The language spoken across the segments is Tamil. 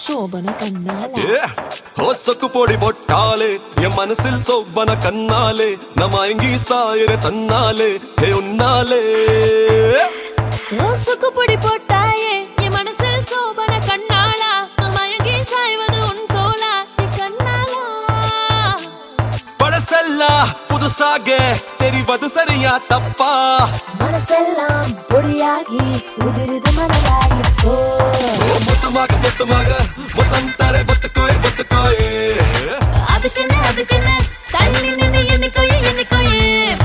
ശോഭന കണ്ണാല ಹೊಸಕು ಪೊಡಿ ಬೊಟ್ಟಾಲೆ ಎ ಮನಸ್ಸಿಲ್ ಸೊಬ್ಬನ ಕನ್ನಾಲೆ ನ ಮಯಂಗಿ ಸಾಯರೆ ತನ್ನಾಲೆ ಹೇ ಉನ್ನಾಲೆ ரோசுக்கு பொடி போட்டாயே என் மனசில் சோபன கண்ணாளா நான் மயங்கி சாய்வது உன் தோளா நீ கண்ணாளா பழசெಲ್ಲ புதுசாக தெரிவது சரியா தப்பா மனசெல்லாம் பொடியாகி உதிருது மனதாயிப்போ ஓ, மொத்தமாக மொத்தமாக மொத்தம் தர பொத்துக்கோயே பொத்துக்கோயே அதுக்குன்னு அதுக்குன்னு தள்ளி நின்னு என்னைக்கோயே என்னைக்கோயே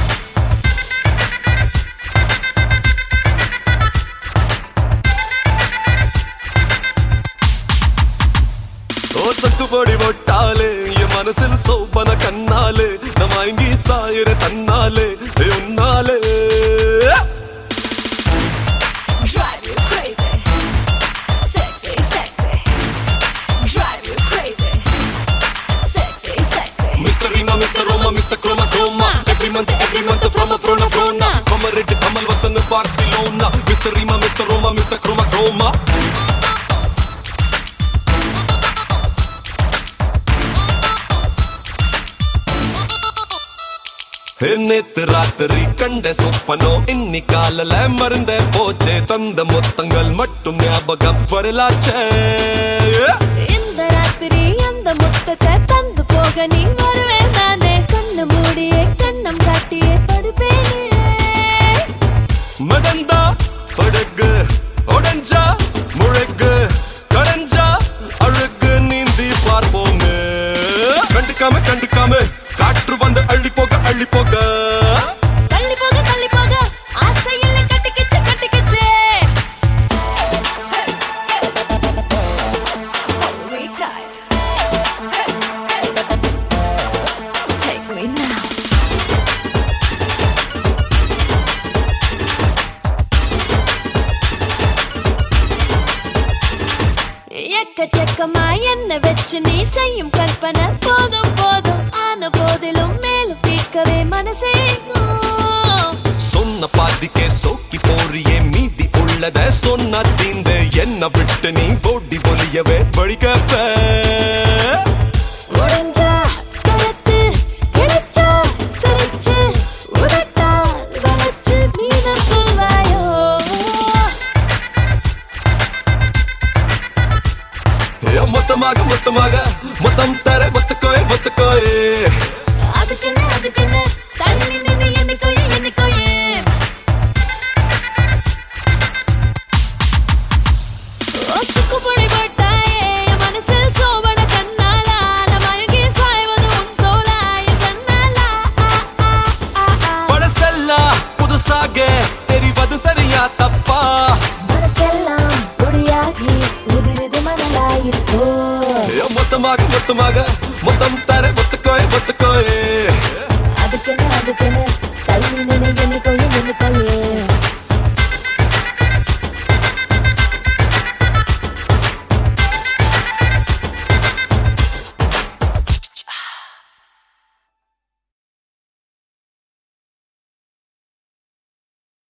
ஓசக்கு பொடி பொட்டாலே என் மனசில் சோபன கண்ணாலே ன மயங்கி சாயರೆ தன்னாலே ஹே உன்னாலே Drive you crazy. Sexy, sexy. Drive you crazy. Sexy, sexy. Mr. Rima, Mr. Roma, Mr. Chroma Chroma Every month, every month from a Frona Frona Mama Red, Kamal Vasan, Barcelona Mr. Rima, Mr. Roma, Mr. Chroma Chroma நேத்து ராத்திரி கண்ட சொப்பனோ இன்னி காலல மருந்த போச்சே தந்த மொத்தங்கள் மட்டும் ஞாபகம் வரலாச்சே இந்த ராத்திரி அந்த முத்தத்தை தந்து போக நீ வருவே நானே கண்ணு மூடியே கண்ணம் காட்டியே படுப்பேனே மதந்தா படகு உடஞ்சா முழகு கரைஞ்சா அழகு நீந்தி பார்ப்போமே கண்டுக்காம கண்டுக்காம காற்று வந்து அள்ளி போக அள்ளி போக தள்ளி போக தள்ளி போக ஆசையில் கட்டிக்கிச்சு கட்டிக்கிச்சு Take me now. எக்கச்சக்கமா என்ன வச்சு நீ செய்யும் கற்பனை போதும் போதும் ஆன போதிலும் மேலும் தீர்க்கவே மனசே சொன்ன பாதிக்கே சோக்கி போறியே மீதி உள்ளத சொன்ன தீந்து என்ன விட்டு நீ போட்டி பொலியவே வழிகப்ப முடிஞ்சா கழுத்து கிழிச்சா சிரிச்சு உதட்டா வளைச்சு மீதம் சொல்வாயோ ஏ, மொத்தமாக மொத்தமாக மொத்தம் தர ஒத்துக்கோயே ஒத்துக்கோயே அதுக்குன்னு அதுக்குன்னு தள்ளி நின்னு என்னைக்கோயே என்னைக்கோயே ஒசுக்கு பொடி போட்டாயே என் மனசில் சோபன கண்ணாலா நான் மயங்கி சாய்வது உன் தோளா என் கண்ணாலா ஆ, ஆ, ஆ, ஆ. பழசெல்ல புதுசாக தெரிவது சரியா தப்பா மனசெல்லாம் பொடியாகி உதிருது மணலாயிப்போ ஏ, மொத்தமாக மொத்தமாக மொத்தம் தர